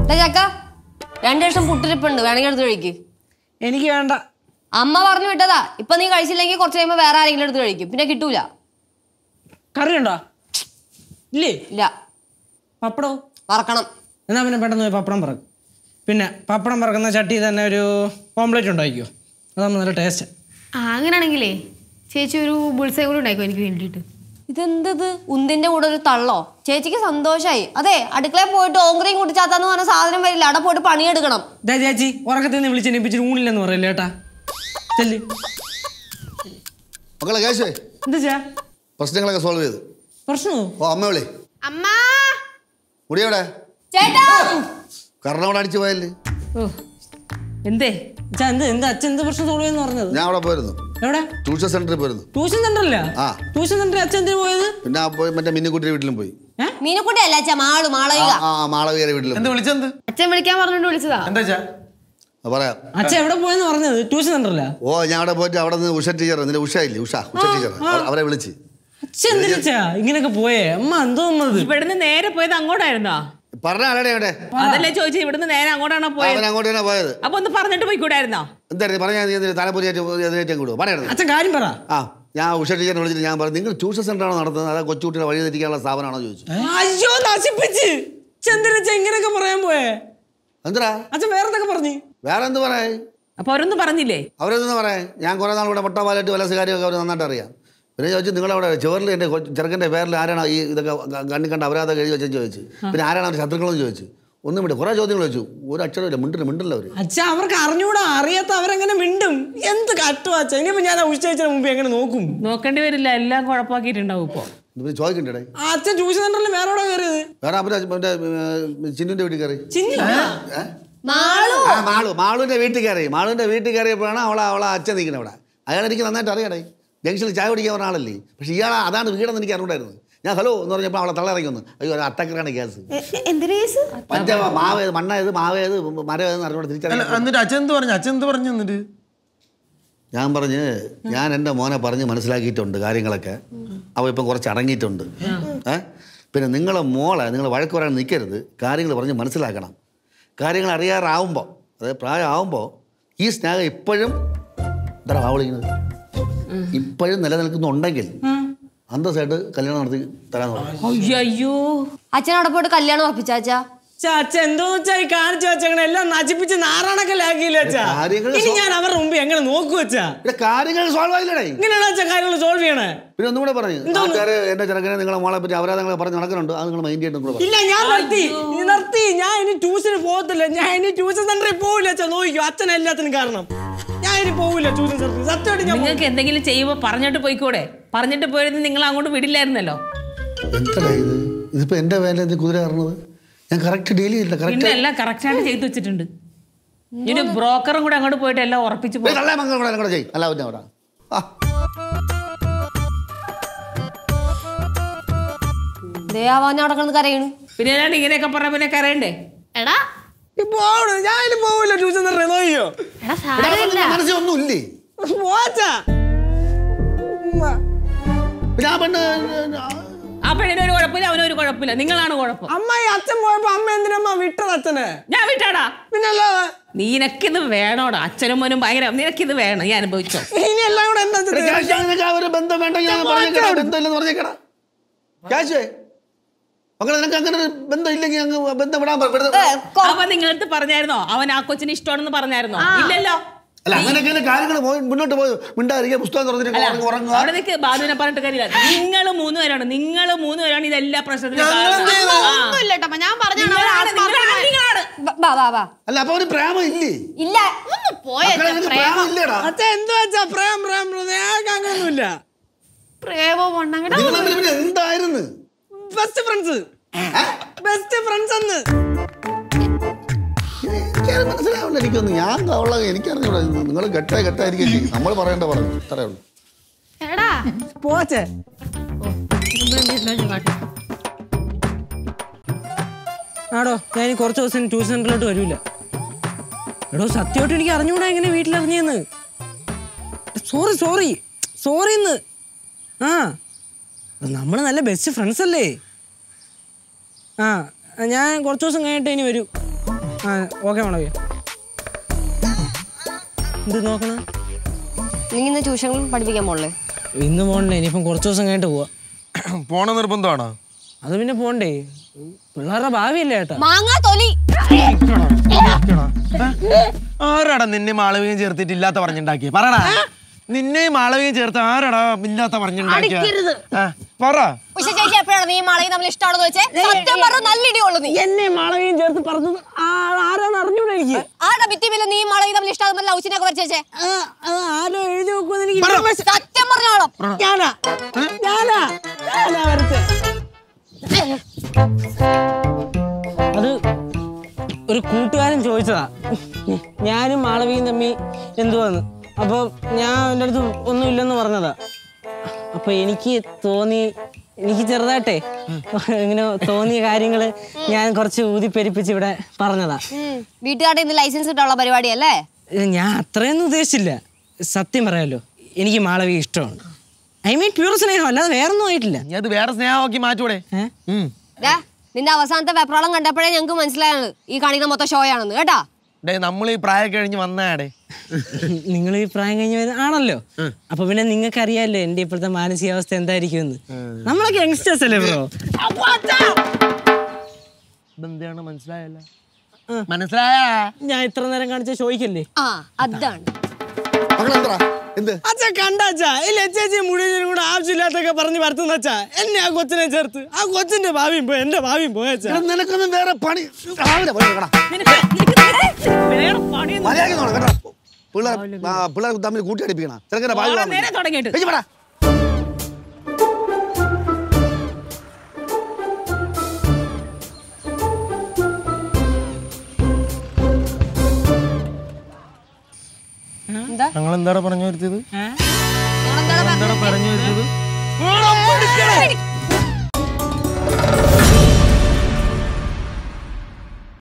ദേ ചക്ക രണ്ടു ലക്ഷം പുട്ടിരിപ്പുണ്ട് വേണമെങ്കിൽ എടുത്ത് കഴിക്ക് എനിക്ക് വേണ്ട അമ്മ പറഞ്ഞു വിട്ടതാ ഇപ്പൊ നീ കഴിച്ചില്ലെങ്കിൽ കുറച്ച് കഴിയുമ്പോ വേറെ ആരെങ്കിലും എടുത്ത് കഴിക്കും പിന്നെ കിട്ടൂല കറി ഉണ്ടോ ഇല്ലേ ഇല്ല പപ്പടോ വറക്കണം എന്നാ പിന്നെ പെട്ടെന്ന് പോയി പപ്പടം പറക്കും പിന്നെ പപ്പടം പറക്കുന്ന ചട്ടി തന്നെ ഒരു ഓംലെറ്റ് ഉണ്ടാക്കിയോ അതാകുമ്പോൾ നല്ല ടേസ്റ്റ് ആ അങ്ങനെയാണെങ്കിലേ ചേച്ചി ഒരു ബുൾസൈ കൂടി ഉണ്ടാക്കോ എനിക്ക് വേണ്ടിയിട്ട് ഇതെന്തത് ഉന്തിന്റെ കൂടെ ഒരു തള്ളോ ചേച്ചിക്ക് സന്തോഷായി അതെ അടുക്കളയിൽ പോയിട്ട് ഓങ്കരിയും കുട്ടിച്ചാത്താന്ന് പറഞ്ഞ സാധനം വരില്ല അവിടെ പോയിട്ട് പണിയെടുക്കണം ദേ ചേച്ചി ഉറക്കത്തിൽ നിന്ന് വിളിച്ച് എണീപ്പിച്ചിട്ട് ഊണില്ലെന്ന് പറയില്ല ഏട്ടാ ചെല്ലി മക്കളെ കേശേ എന്താ ചാ പ്രശ്നങ്ങളൊക്കെ സോൾവ് ചെയ്തു പ്രശ്നമോ ഓ അമ്മ വിളി അമ്മാ മുടിയോടെ ചേട്ടാ കർണവിടെ അടിച്ചു പോയല്ലേ ഓ എന്തേ ചാ എന്ത് എന്ത് അച്ഛൻ എന്ത് പ്രശ്നം സോൾവ് ചെയ്യുന്ന പറഞ്ഞത് ഞാൻ അവിടെ പോയിരുന്നു എവിടെ ട്യൂഷൻ സെന്ററിൽ പോയിരുന്നു ട്യൂഷൻ സെന്ററില്ല ആ. ട്യൂഷൻ സെന്ററിൽ അച്ഛൻ എന്തിനു പോയത് പിന്നെ ആ പോയി മറ്റേ മിന്നിക്കുട്ടിയുടെ വീട്ടിലും പോയി ഏ മീനുക്കുട്ടി അല്ല അച്ഛാ മാളു ആ മാളവിക ആ മാളവികയുടെ വീട്ടിലും എന്ത് വിളിച്ചെന്ത് അച്ഛൻ വിളിക്കാൻ പറഞ്ഞോണ്ട് വിളിച്ചതാ എന്താ വെച്ചാ ആ, പറയാം അച്ഛൻ എവിടെ പോയെന്ന് പറഞ്ഞത് ട്യൂഷൻ സെന്ററില്ല ഓ ഞാൻ അവിടെ പോയിട്ട് അവിടെ നിന്ന് ഉഷ ടീച്ചർ നിന്റെ ഉഷ ഇല്ലേ ഉഷ ഉഷ ടീച്ചർ അവരെ വിളിച്ച് അച്ഛൻ എന്തിനാ ഇങ്ങനെയൊക്കെ പോയേ അമ്മ എന്തോ വന്നത് ഇവിടുന്ന് നേരെ പോയത് അങ്ങോട്ടായിരുന്നോ പറഞ്ഞ ആരുടെ അവിടെ അതല്ലേ ചോദിച്ചത് ഇവിടുന്ന് നേരെ അങ്ങോട്ടാണോ പോയത് അവൻ അങ്ങോട്ട് തന്നെ പോയത് അപ്പൊ ഒന്ന് പറഞ്ഞിട്ട് പോയിക്കൂടായിരുന്നോ എന്തായിരുന്നു പറഞ്ഞാൽ തലപ്പൊരിയായിട്ട് കൂടും പറയണത് അച്ഛൻ കാര്യം പറ ആ ഞാൻ ഉഷ ടീച്ചറിനെ വിളിച്ചിട്ട് ഞാൻ പറഞ്ഞു നിങ്ങൾ ട്യൂഷൻ സെന്ററാണോ നടത്തുന്നത് അതാ കൊച്ചുകുട്ടിയുടെ വഴി തെറ്റിക്കാനുള്ള സ്ഥാപനമാണോ ചോദിച്ചു അയ്യോ നശിപ്പിച്ച് ചന്ദ്രച്ച ഇങ്ങനെയൊക്കെ പറയാൻ പോയേ എന്താ അച്ഛൻ വേറെ എന്തൊക്കെ പറഞ്ഞു വേറെ എന്ത് പറയാ അപ്പൊ അവരൊന്നും പറഞ്ഞില്ലേ അവരെന്തെന്ന് പറയാ ഞാൻ കുറേ നാൾ ഇവിടെ മുട്ടപാലായിട്ട് വലസ് കാര്യമൊക്കെ അവർ നന്നായിട്ട് അറിയാം പിന്നെ ചോദിച്ചു നിങ്ങളവിടെ ചോറിൽ എൻ്റെ കൊച്ച് ചെറുക്കൻ്റെ പേരിൽ ആരാണ് ഈ ഇതൊക്കെ ക- കണ്ണി കണ്ട് അപരാധം എഴുതി വെച്ചെന്ന് ചോദിച്ചു പിന്നെ ആരാണ് അവരുടെ ശത്രുക്കളെന്ന് ചോദിച്ചു ഒന്നും വിട്ട് കുറേ ചോദ്യങ്ങൾ ചോദിച്ചു ഒരു അക്ഷരമില്ല മിണ്ടില്ല മിണ്ടില്ല അവർ അച്ഛ അവർക്ക് അറിഞ്ഞൂടാ അറിയാത്ത അവരെങ്ങനെ മിണ്ടും എന്ത് കട്ടുവാ അച്ഛ ഇനിയിപ്പോ ഞാൻ ഉച്ചയച്ചിന് മുമ്പ് എങ്ങനെ നോക്കും നോക്കേണ്ടി വരില്ല എല്ലാം കുഴപ്പമാക്കിയിട്ടുണ്ടാവും ഇപ്പൊ പിന്നെ ചോദിക്കണ്ടേ ആ അച്ഛൻ ട്യൂഷൻ സെന്ററിൽ വേറെ എവിടെ കയറിയത് വേറെ അവരുടെ മറ്റേ ചിന്നുൻ്റെ വീട്ടിൽ കയറി ചിന്നി മാളു ആ മാളു മാളുവിൻ്റെ വീട്ടിൽ കയറി മാളുവിൻ്റെ വീട്ടിൽ കയറിയപ്പോഴാണ് അവളെ അവളെ അച്ഛൻ നിൽക്കുന്നത് അവിടെ അയാൾ എനിക്ക് നന്നായിട്ട് അറിയണേ ജംഗ്ഷനിൽ ചായ കുടിക്കാൻ പറഞ്ഞ ആളല്ലേ പക്ഷേ ഇയാൾ അതാണ് വീടെന്ന് എനിക്ക് അറിഞ്ഞൂടായിരുന്നു ഞാൻ ഹലോ എന്ന് പറഞ്ഞപ്പോൾ അവളെ തള്ളിറങ്ങി വന്നു അയ്യോ ഒരു അട്ടക്കറാണ് ഗ്യാസ് എന്തിനാ കേസ് പഞ്ച മാവേത് മണ്ണേത് മാവേത് മരവേതെന്ന് അറിഞ്ഞൂടെ അല്ല തിരിച്ചറിയാം എന്നിട്ട് അച്ഛൻ എന്ത് പറഞ്ഞു അച്ഛൻ എന്ത് പറഞ്ഞു എന്നിട്ട് ഞാൻ പറഞ്ഞ് ഞാൻ എൻ്റെ മോനെ പറഞ്ഞ് മനസ്സിലാക്കിയിട്ടുണ്ട് കാര്യങ്ങളൊക്കെ അവ ഇപ്പം കുറച്ച് അടങ്ങിയിട്ടുണ്ട് ഏ പിന്നെ നിങ്ങളെ മോളെ നിങ്ങൾ വഴക്ക് പറയാൻ നിൽക്കരുത് കാര്യങ്ങൾ പറഞ്ഞ് മനസ്സിലാക്കണം കാര്യങ്ങൾ അറിയാറാവുമ്പോൾ അതായത് പ്രായമാവുമ്പോൾ ഈ സ്നേഹം ഇപ്പോഴും എന്താ ആവളിക്കുന്നത് ഇപ്പോഴും നിലനിൽക്കുന്നുണ്ടെങ്കിൽ അന്തസ്സായിട്ട് കല്യാണം നടത്തി തരാമെന്ന് പറഞ്ഞു അയ്യോ അച്ഛൻ അവിടെ പോയിട്ട് കല്യാണം ഉറപ്പിച്ചാച്ചാ അച്ഛാ അച്ഛൻ എന്തോ വെച്ചാ ഈ കാണിച്ചു വെച്ചങ്ങനെ എല്ലാം നശിപ്പിച്ച് നാറാണക്കലാക്കിയില്ല അച്ഛാ കാര്യങ്ങൾ ഇനി ഞാൻ അവരുടെ മുമ്പ് എങ്ങനെ നോക്കൂ അച്ഛാ ഇവിടെ കാര്യങ്ങൾ സോൾവ് ആയില്ലടേ ഇങ്ങനെയാണ് അച്ഛാ കാര്യങ്ങൾ സോൾവ് ചെയ്യണേ പിന്നെ ഒന്നും കൂടെ പറഞ്ഞു ആൾക്കാർ എൻ്റെ ചെറുക്കനെ നിങ്ങളെ മോളെ പറ്റി അപരാധങ്ങളെ പറഞ്ഞ് നടക്കുന്നുണ്ട് അത് നിങ്ങൾ മൈൻഡ് ചെയ്യണം കൂടെ പറഞ്ഞു ഇല്ല ഞാൻ നിർത്തി നീ നിർത്തി ഞാൻ ഇനി ട്യൂഷന് പോകത്തില്ല ഞാൻ ഇനി ട്യൂഷൻ സെന്ററിൽ പോവില്ല അച്ഛാ നോക്കിക്കോ അച്ഛൻ എല്ലാത്തിനും കാരണം ഞാൻ ഇനി പോവില്ല ട്യൂഷൻ സെന്ററിൽ സത്യമായിട്ട് ഞാൻ നിങ്ങൾക്ക് എന്തെങ്കിലും ചെയ്യുമ്പോ പറഞ്ഞിട്ട് പോയിക്കൂടെ പറഞ്ഞിട്ട് പോയത് നിങ്ങൾ അങ്ങോട്ട് വിടില്ലായിരുന്നല്ലോ എന്താ ഇത് ഇതിപ്പോൾ എൻ്റെ വേല എന്ത് കുതിര കയറുന്നത് ഞാൻ കറക്റ്റ് ഡീൽ ചെയ്തില്ല പിന്നെ കറക്റ്റ് എല്ലാം കറക്റ്റായിട്ട് ചെയ്തു വെച്ചിട്ടുണ്ട് ഇനി ബ്രോക്കറും കൂടെ അങ്ങോട്ട് പോയിട്ട് എല്ലാം ഉറപ്പിച്ചു പോകും നല്ല മംഗളം കൂടെ കൂടെ ചെയ്യും അല്ല പിന്നെ അവിടെ ആ ദേ ആവാൻ അവിടെ കിടന്ന് കരയണു പിന്നെ ഏതാണ്ട് ഇങ്ങനെയൊക്കെ പറഞ്ഞ പിന്നെ കരയണ്ടേ എടാ പോവണം ഞാൻ ഇനി പോവില്ല ട്യൂഷൻ സെന്ററിൽ നോക്കിയോ എടാ സാരമില്ല മനസ്സിൽ ഒന്നും ഇല്ലേ പോച്ചാ പിന്നെ ആ പെണ്ണ് ആ പെണ്ണിനൊരു കുഴപ്പമില്ല അവനൊരു കുഴപ്പമില്ല നിങ്ങളാണ് കുഴപ്പം അമ്മായി അച്ഛൻ പോയപ്പോ അമ്മ എന്തിനമ്മ വിട്ടത് അച്ഛനെ ഞാൻ വിട്ടാടാ പിന്നല്ലാതെ നിനക്കിത് വേണോടാ അച്ഛനും മോനും ഭയങ്കര നിനക്കിത് വേണം ഞാൻ അനുഭവിച്ചോ ഇനി എല്ലാം കൂടെ എന്താ ഇവിടെ ചെയ്തത്? കാശ് നിനക്ക് ആ ഒരു ബന്ധം വേണ്ടെങ്കിൽ ഞാൻ പറഞ്ഞേക്കടാ ബന്ധമില്ലെന്ന് പറഞ്ഞേക്കടാ കാശേ മക്കളെ നിനക്ക് അങ്ങനെ ഒരു ബന്ധം ഇല്ലെങ്കിൽ അങ്ങ് ബന്ധം വിടാൻ പറ- വിടുന്നത്. അവൻ നിങ്ങളടുത്ത് പറഞ്ഞായിരുന്നോ അവൻ ആ കൊച്ചിന് ഇഷ്ടമാണെന്ന് പറഞ്ഞായിരുന്നോ ഇല്ലല്ലോ അല്ല അങ്ങനെയൊക്കെ കാര്യങ്ങൾ മുന്നോട്ട് പോയി മിണ്ടായിരിക്കുക പുസ്തകം തുറന്നിട്ട് ഉറങ്ങുക, ഉറങ്ങുക അവിടെ നിൽക്ക് ബാധുവിനെ പറഞ്ഞിട്ട് കാര്യമില്ല നിങ്ങൾ മൂന്ന് പേരാണ് നിങ്ങൾ മൂന്ന് പേരാണ് ഇതെല്ലാ പ്രശ്നത്തിനും കാരണം. ആ. ഒന്നുമില്ല കേട്ടോ ഞാൻ പറഞ്ഞു നിങ്ങളാണ് നിങ്ങളാണ് നിങ്ങളാണ് ബ- വാ വാ വാ അല്ല അപ്പൊ ഒരു പ്രേമം ഇല്ലേ ഇല്ല ഒന്ന് പോയ മക്കളെ നിനക്ക് പ്രേമം ഇല്ലേടാ അച്ഛൻ എന്തോ അച്ഛാ പ്രേം പ്രേം പ്രേം ഞങ്ങൾക്ക് അങ്ങനെയൊന്നുമില്ല പ്രേമോ പൊണ്ണങ്ങടെ നിങ്ങൾ തമ്മിൽ പിന്നെ എന്തായിരുന്നു ബെസ്റ്റ് ഫ്രണ്ട്സ് ബെസ്റ്റ് ഫ്രണ്ട്സ് എന്ന് എനിക്കത് മനസ്സിലാവില്ല എനിക്കൊന്നും ഞാൻ ഉള്ള എനിക്കറിഞ്ഞൂടാ നിങ്ങൾ കെട്ടായി കെട്ടായിരിക്കും ചെയ്യും നമ്മൾ പറയേണ്ട പറഞ്ഞു അത്രേ ഉള്ളൂ എടാ പോച്ചേ ആടോ ഞാൻ ഇനി കുറച്ച് ദിവസം ട്യൂഷൻ സെന്ററിലോട്ട് വരൂല എടോ സത്യമായിട്ട് എനിക്ക് അറിഞ്ഞൂടാ എങ്ങനെ വീട്ടിലിറങ്ങിയെന്ന് സോറി സോറി സോറി ഇന്ന് ആ നമ്മൾ നല്ല ബെസ്റ്റ് ഫ്രണ്ട്സ് അല്ലേ ആ ഞാൻ കുറച്ച് ദിവസം കഴിഞ്ഞിട്ട് ഇനി വരൂ ആ ഓക്കെ മാളവിക എന്ത് നോക്കണ നീ ഇന്ന് ട്യൂഷൻ പഠിപ്പിക്കാൻ പോണല്ലേ ഇന്ന് പോകണ്ടേ ഇനിയിപ്പം കുറച്ച് ദിവസം കഴിഞ്ഞിട്ട് പോവാ പോണ നിർബന്ധമാണോ അത് പിന്നെ പോണ്ടേ പിള്ളേരുടെ ഭാവിയല്ലേ ഏട്ടാ മാങ്ങാ തൊലി ആരാടാ നിന്നെ മാളവികം ചേർത്തിട്ട് ഇല്ലാത്ത പറഞ്ഞുണ്ടാക്കിയ പറടാ നിന്നെ മാളവികം ചേർത്ത് ആരാടാ ഇല്ലാത്ത പറഞ്ഞുണ്ടാക്കിയ ആ, പറ ഉഷ ചേച്ചി എപ്പോഴാണ് നീ മാളയും തമ്മിൽ ഇഷ്ടമാണെന്ന് വെച്ചേ സത്യം പറഞ്ഞ നല്ല ഇടിയുള്ളൂ നീ എന്നെ മാളവിയും ചേർത്ത് പറഞ്ഞത് ആരാന്ന് അറിഞ്ഞൂടെ എനിക്ക് ആരുടെ ഭിത്തി ബില്ല് നീ മാളയും തമ്മിൽ ഇഷ്ടമാകുന്ന ലൗച്ചിനൊക്കെ വരച്ചേ അത് ആരോ എഴുതി വെക്കുമെന്ന് എനിക്ക് സത്യം പറഞ്ഞോളാം ഞാനാ ഞാനാ ഞാനാ വരച്ചേ അത് ഒരു കൂട്ടുകാരൻ ചോദിച്ചതാ ഞാനും മാളവിയും തമ്മി എന്തുവാന്ന് അപ്പൊ ഞാൻ എൻ്റെ അടുത്ത് ഒന്നുമില്ലെന്ന് പറഞ്ഞതാ അപ്പൊ എനിക്ക് തോന്നി എനിക്ക് ചെറുതായിട്ടെ ഇങ്ങനെ തോന്നിയ കാര്യങ്ങള് ഞാൻ കുറച്ച് ഊതിപ്പെരിപ്പിച്ച് ഇവിടെ പറഞ്ഞതാ വീട്ടുകാരുടെ ഇന്ന് ലൈസൻസ് കിട്ടാനുള്ള പരിപാടിയല്ലേ ഇത് ഞാൻ അത്രയൊന്നും ഉദ്ദേശിച്ചില്ല സത്യം പറയാലോ എനിക്ക് മാളവിക ഇഷ്ടമാണ് ഐ മീൻ പ്യൂർ സ്നേഹം അല്ലാതെ വേറൊന്നും ആയിട്ടില്ല നീ അത് വേറെ സ്നേഹമാക്കി മാറ്റൂടെ ഏഹ് ഉം. ദേ, നിന്റെ അവസാനത്തെ വെപ്രാളം കണ്ടപ്പോഴേ ഞങ്ങൾക്ക് മനസ്സിലായത് ഈ കാണിക്കുന്ന മൊത്തം ഷോ ആണെന്ന് കേട്ടാ ഡേ നമ്മൾ ഈ പ്രായം കഴിഞ്ഞ് വന്നാടേ നിങ്ങൾ ഈ പ്രായം കഴിഞ്ഞ വരുന്ന ആണല്ലോ അപ്പൊ പിന്നെ നിങ്ങൾക്ക് അറിയാലോ എന്റെ ഇപ്പോഴത്തെ മാനസികാവസ്ഥ എന്തായിരിക്കും നമ്മളൊക്കെ യങ്സ്റ്റേഴ്സ് അല്ലേ ബ്രോ ഇതെന്താണ് മനസ്സിലായല്ല മനസ്സിലായ ഞാൻ ഇത്ര നേരം കാണിച്ച ഷോയ്ക്കല്ലേ ആ അതാണ് മകളെന്തടാ എന്ത് അച്ഛാ കണ്ട അച്ഛാ ഈ ലച്ചേച്ചി മുടിയനും കൂടെ ആവശ്യമില്ലാത്തൊക്കെ പറഞ്ഞ് വരുത്തുന്ന അച്ഛാ എന്നെ ആ കൊച്ചിനെ ചേർത്ത് ആ കൊച്ചിന്റെ ഭാവിയും പോയി എന്റെ ഭാവിയും പോയച്ചാ എടാ, നിനക്കൊന്നും വേറെ പണി രാവിലെ പോയി നോക്കടാ. നിനക്ക് നിനക്ക് നിനക്ക് വേറെ പണിയൊന്നും മര്യാദയ്ക്ക് നോക്കണം കേട്ടോ പിള്ളേർ ആ, പിള്ളേർ തമ്മിൽ കൂട്ടിയടിപ്പിക്കണം ചെറുക്കൻ്റെ ഭാവി ഓളെ നേരെ തുടങ്ങിയിട്ട് വെച്ച് പടാ. എന്താ ഞങ്ങൾ എന്താടാ പറഞ്ഞു വരുത്തിയത് ഞങ്ങളെന്താണ് എന്താടാ പറഞ്ഞു വരുത്തിയത് പറഞ്ഞത്?